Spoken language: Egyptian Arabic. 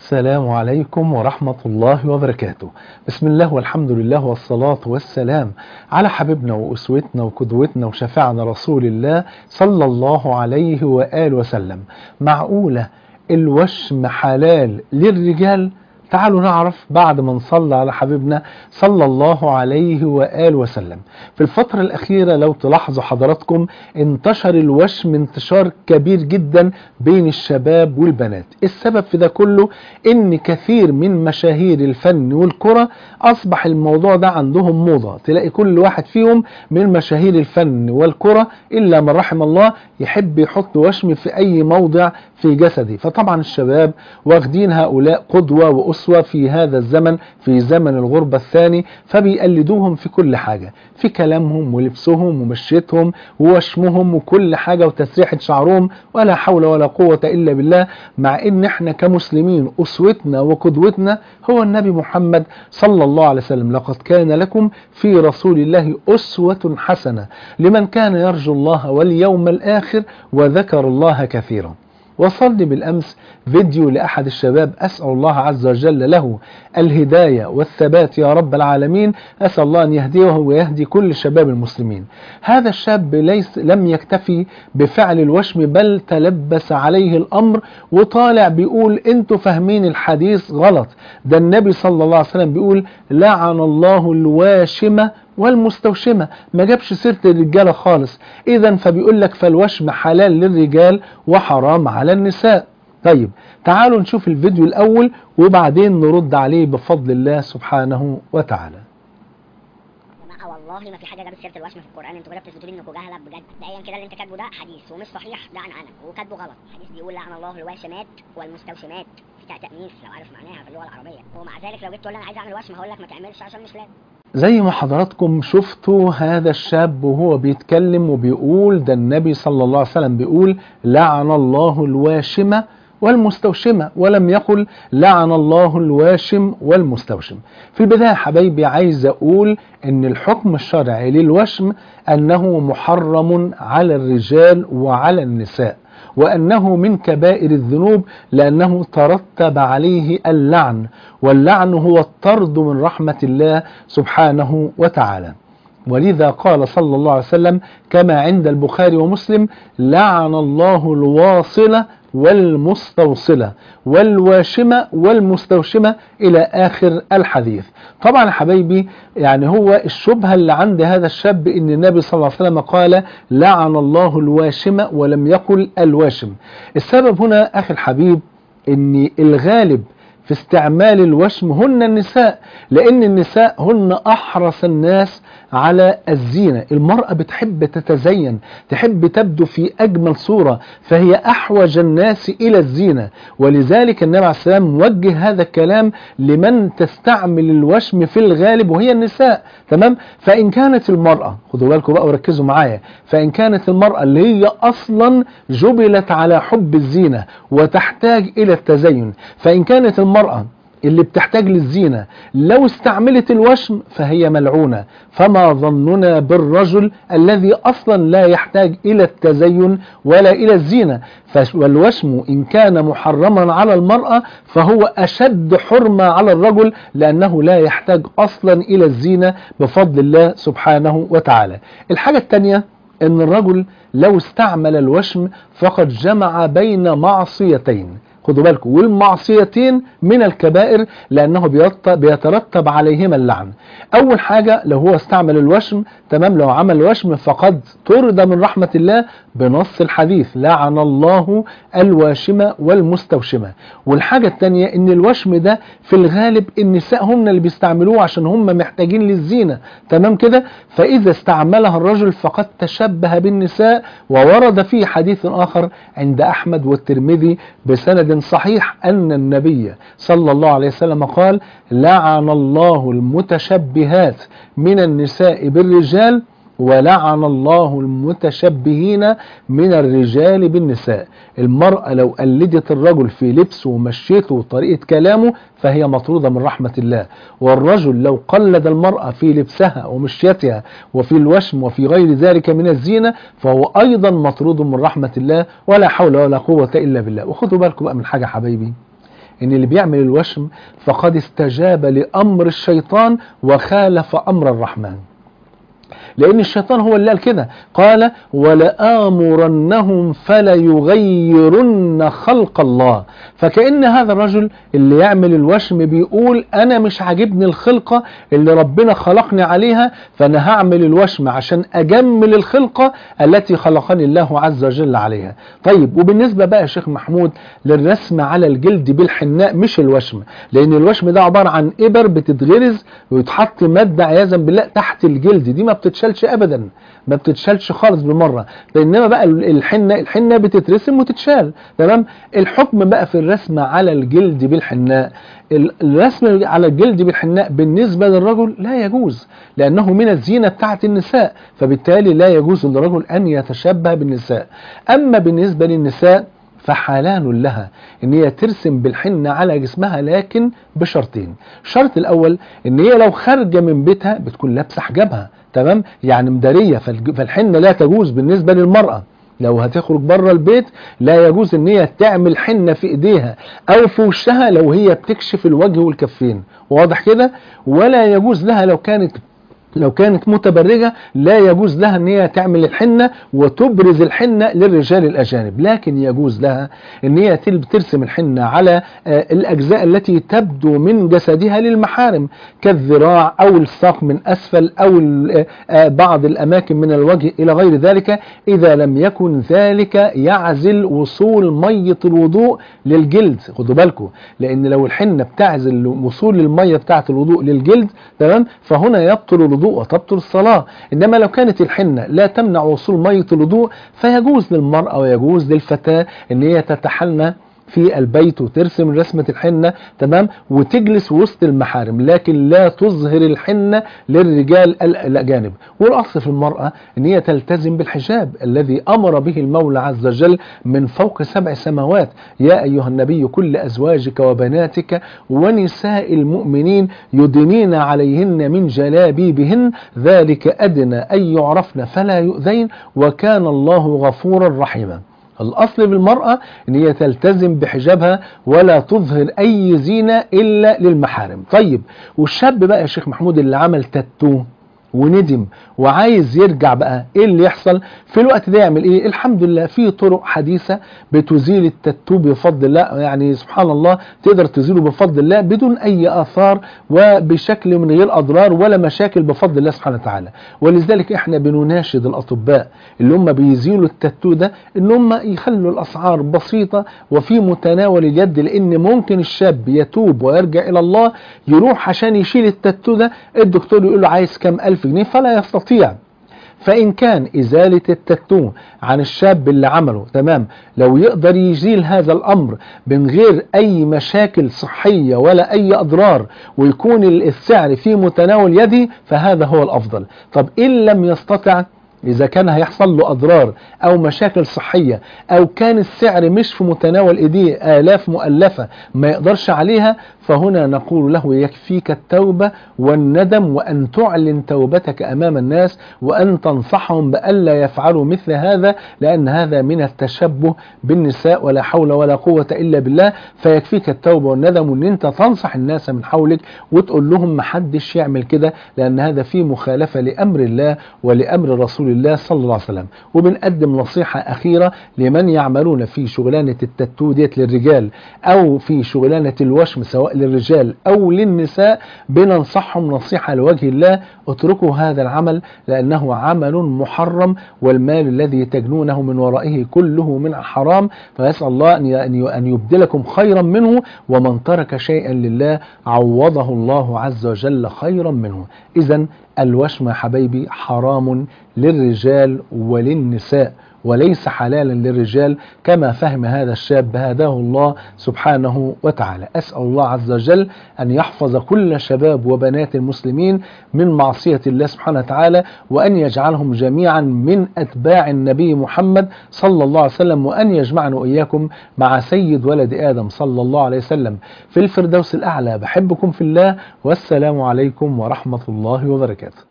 السلام عليكم ورحمة الله وبركاته بسم الله والحمد لله والصلاة والسلام على حبيبنا وأسوتنا وقدوتنا وشفاعنا رسول الله صلى الله عليه وآله وسلم معقولة الوشم حلال للرجال تعالوا نعرف بعد ما نصلى على حبيبنا صلى الله عليه وآله وسلم في الفترة الأخيرة لو تلاحظوا حضراتكم انتشر الوشم انتشار كبير جدا بين الشباب والبنات السبب في ده كله ان كثير من مشاهير الفن والكرة اصبح الموضوع ده عندهم موضة تلاقي كل واحد فيهم من مشاهير الفن والكرة الا من رحم الله يحب يحط وشم في اي موضع في جسده فطبعا الشباب واخدين هؤلاء قدوة وأسوة في هذا الزمن في زمن الغربة الثاني فبيقلدوهم في كل حاجة في كلامهم ولبسهم ومشيتهم ووشمهم وكل حاجة وتسريحة شعرهم ولا حول ولا قوة إلا بالله مع إن إحنا كمسلمين أسوتنا وقدوتنا هو النبي محمد صلى الله عليه وسلم لقد كان لكم في رسول الله أسوة حسنة لمن كان يرجو الله واليوم الآخر وذكر الله كثيرا وصلني بالأمس فيديو لأحد الشباب أسأل الله عز وجل له الهداية والثبات يا رب العالمين أسأل الله أن يهديه ويهدي كل شباب المسلمين هذا الشاب ليس لم يكتفي بفعل الوشم بل تلبس عليه الأمر وطالع بيقول انتوا فاهمين الحديث غلط ده النبي صلى الله عليه وسلم بيقول لعن الله الواشمة والمستوشمة ما جابش سيرة الرجالة خالص اذا فبيقول لك فالوشم حلال للرجال وحرام على النساء طيب تعالوا نشوف الفيديو الاول وبعدين نرد عليه بفضل الله سبحانه وتعالى جماعه والله ما في حاجه جابت سيره الوشم في القران انتوا كده بتثبتوا لي انكم جهله بجد مبدئيا كده اللي انت كاتبه ده حديث ومش صحيح ده عنعنه وكاتبه غلط الحديث بيقول لعن الله الواشمات والمستوشمات في تاء تانيث لو عارف معناها في اللغه العربيه ومع ذلك لو جيت تقول لي انا عايز اعمل وشم هقول لك ما تعملش عشان مش لازم زي ما حضراتكم شفتوا هذا الشاب وهو بيتكلم وبيقول ده النبي صلى الله عليه وسلم بيقول لعن الله الواشمة والمستوشمة ولم يقل لعن الله الواشم والمستوشم في البداية حبايبي عايز أقول أن الحكم الشرعي للوشم أنه محرم على الرجال وعلى النساء وأنه من كبائر الذنوب لأنه ترتب عليه اللعن واللعن هو الطرد من رحمة الله سبحانه وتعالى ولذا قال صلى الله عليه وسلم كما عند البخاري ومسلم لعن الله الواصلة والمستوصلة والواشمة والمستوشمة إلى آخر الحديث طبعا حبايبي يعني هو الشبهة اللي عند هذا الشاب إن النبي صلى الله عليه وسلم قال لعن الله الواشمة ولم يقل الواشم السبب هنا أخي الحبيب إن الغالب في استعمال الوشم هن النساء لأن النساء هن أحرص الناس على الزينة المرأة بتحب تتزين تحب تبدو في أجمل صورة فهي أحوج الناس إلى الزينة ولذلك النبي عليه السلام موجه هذا الكلام لمن تستعمل الوشم في الغالب وهي النساء تمام فإن كانت المرأة خدوا بالكم بقى وركزوا معايا فإن كانت المرأة اللي هي أصلا جبلت على حب الزينة وتحتاج إلى التزين فإن كانت المرأة اللي بتحتاج للزينة لو استعملت الوشم فهي ملعونة فما ظننا بالرجل الذي أصلا لا يحتاج إلى التزين ولا إلى الزينة والوشم إن كان محرما على المرأة فهو أشد حرمة على الرجل لأنه لا يحتاج أصلا إلى الزينة بفضل الله سبحانه وتعالى الحاجة الثانية أن الرجل لو استعمل الوشم فقد جمع بين معصيتين خدوا بالكم والمعصيتين من الكبائر لأنه بيترتب عليهما اللعن أول حاجة لو هو استعمل الوشم تمام لو عمل وشم فقد طرد من رحمة الله بنص الحديث لعن الله الواشمة والمستوشمة والحاجة الثانية ان الوشم ده في الغالب النساء هم اللي بيستعملوه عشان هم محتاجين للزينة تمام كده فإذا استعملها الرجل فقد تشبه بالنساء وورد فيه حديث آخر عند أحمد والترمذي بسند صحيح أن النبي صلى الله عليه وسلم قال لعن الله المتشبهات من النساء بالرجال ولعن الله المتشبهين من الرجال بالنساء المرأة لو قلدت الرجل في لبسه ومشيته وطريقة كلامه فهي مطرودة من رحمة الله والرجل لو قلد المرأة في لبسها ومشيتها وفي الوشم وفي غير ذلك من الزينة فهو أيضا مطرود من رحمة الله ولا حول ولا قوة إلا بالله وخدوا بالكم بقى من حاجة حبايبي ان اللي بيعمل الوشم فقد استجاب لامر الشيطان وخالف امر الرحمن لأن الشيطان هو اللي قال كده قال ولآمرنهم فليغيرن خلق الله فكأن هذا الرجل اللي يعمل الوشم بيقول أنا مش عاجبني الخلقة اللي ربنا خلقني عليها فأنا هعمل الوشم عشان أجمل الخلقة التي خلقني الله عز وجل عليها طيب وبالنسبة بقى يا شيخ محمود للرسم على الجلد بالحناء مش الوشم لأن الوشم ده عبارة عن إبر بتتغرز ويتحط مادة عياذا بالله تحت الجلد دي ما بتتشالش ابدا ما بتتشالش خالص بالمره بينما بقى الحنه الحنه بتترسم وتتشال تمام الحكم بقى في الرسم على الجلد بالحناء الرسم على الجلد بالحناء بالنسبة للرجل لا يجوز لأنه من الزينة بتاعت النساء فبالتالي لا يجوز للرجل أن يتشبه بالنساء أما بالنسبة للنساء فحلال لها ان هي ترسم بالحنة على جسمها لكن بشرطين الشرط الاول ان هي لو خارجة من بيتها بتكون لابسة حجابها تمام يعني مدارية فالحنة لا تجوز بالنسبة للمرأة لو هتخرج بره البيت لا يجوز ان هي تعمل حنة في ايديها او في وشها لو هي بتكشف الوجه والكفين واضح كده ولا يجوز لها لو كانت لو كانت متبرجة لا يجوز لها ان هي تعمل الحنة وتبرز الحنة للرجال الاجانب لكن يجوز لها ان هي ترسم الحنة على الاجزاء التي تبدو من جسدها للمحارم كالذراع او الساق من اسفل او بعض الاماكن من الوجه الى غير ذلك اذا لم يكن ذلك يعزل وصول مية الوضوء للجلد خدوا بالكم لان لو الحنة بتعزل وصول المية بتاعة الوضوء للجلد تمام فهنا يبطل الوضوء الوضوء وتبطل الصلاة إنما لو كانت الحنة لا تمنع وصول مية الوضوء فيجوز للمرأة ويجوز للفتاة إن هي تتحنى في البيت وترسم رسمة الحنة تمام وتجلس وسط المحارم لكن لا تظهر الحنة للرجال الأجانب والأصل في المرأة أن هي تلتزم بالحجاب الذي أمر به المولى عز وجل من فوق سبع سماوات يا أيها النبي كل أزواجك وبناتك ونساء المؤمنين يدنين عليهن من جلابيبهن ذلك أدنى أن يعرفن فلا يؤذين وكان الله غفورا رحيما الأصل بالمرأة أن هي تلتزم بحجابها ولا تظهر أي زينة إلا للمحارم طيب والشاب بقى يا شيخ محمود اللي عمل تاتو وندم وعايز يرجع بقى ايه اللي يحصل في الوقت ده يعمل ايه الحمد لله في طرق حديثة بتزيل التاتو بفضل الله يعني سبحان الله تقدر تزيله بفضل الله بدون اي اثار وبشكل من غير اضرار ولا مشاكل بفضل الله سبحانه وتعالى ولذلك احنا بنناشد الاطباء اللي هم بيزيلوا التاتو ده ان هم يخلوا الاسعار بسيطة وفي متناول اليد لان ممكن الشاب يتوب ويرجع الى الله يروح عشان يشيل التاتو ده الدكتور يقول له عايز كام الف جنيه فلا يستطيع فإن كان إزالة التاتو عن الشاب اللي عمله تمام لو يقدر يزيل هذا الأمر من غير أي مشاكل صحية ولا أي أضرار ويكون السعر في متناول يده فهذا هو الأفضل طب إن لم يستطع إذا كان هيحصل له أضرار أو مشاكل صحية أو كان السعر مش في متناول إيديه آلاف مؤلفة ما يقدرش عليها فهنا نقول له يكفيك التوبة والندم وأن تعلن توبتك أمام الناس وأن تنصحهم بألا يفعلوا مثل هذا لأن هذا من التشبه بالنساء ولا حول ولا قوة إلا بالله فيكفيك التوبة والندم وأن أنت تنصح الناس من حولك وتقول لهم محدش يعمل كده لأن هذا فيه مخالفة لأمر الله ولأمر رسول الله صلى الله عليه وسلم وبنقدم نصيحة أخيرة لمن يعملون في شغلانة التاتو ديت للرجال أو في شغلانة الوشم سواء للرجال أو للنساء بننصحهم نصيحة لوجه الله اتركوا هذا العمل لأنه عمل محرم والمال الذي تجنونه من ورائه كله من حرام فيسأل الله أن يبدلكم خيرا منه ومن ترك شيئا لله عوضه الله عز وجل خيرا منه إذا الوشم يا حبايبي حرام للرجال وللنساء وليس حلالا للرجال كما فهم هذا الشاب هداه الله سبحانه وتعالى أسأل الله عز وجل أن يحفظ كل شباب وبنات المسلمين من معصية الله سبحانه وتعالى وأن يجعلهم جميعا من أتباع النبي محمد صلى الله عليه وسلم وأن يجمعنا وإياكم مع سيد ولد آدم صلى الله عليه وسلم في الفردوس الأعلى بحبكم في الله والسلام عليكم ورحمة الله وبركاته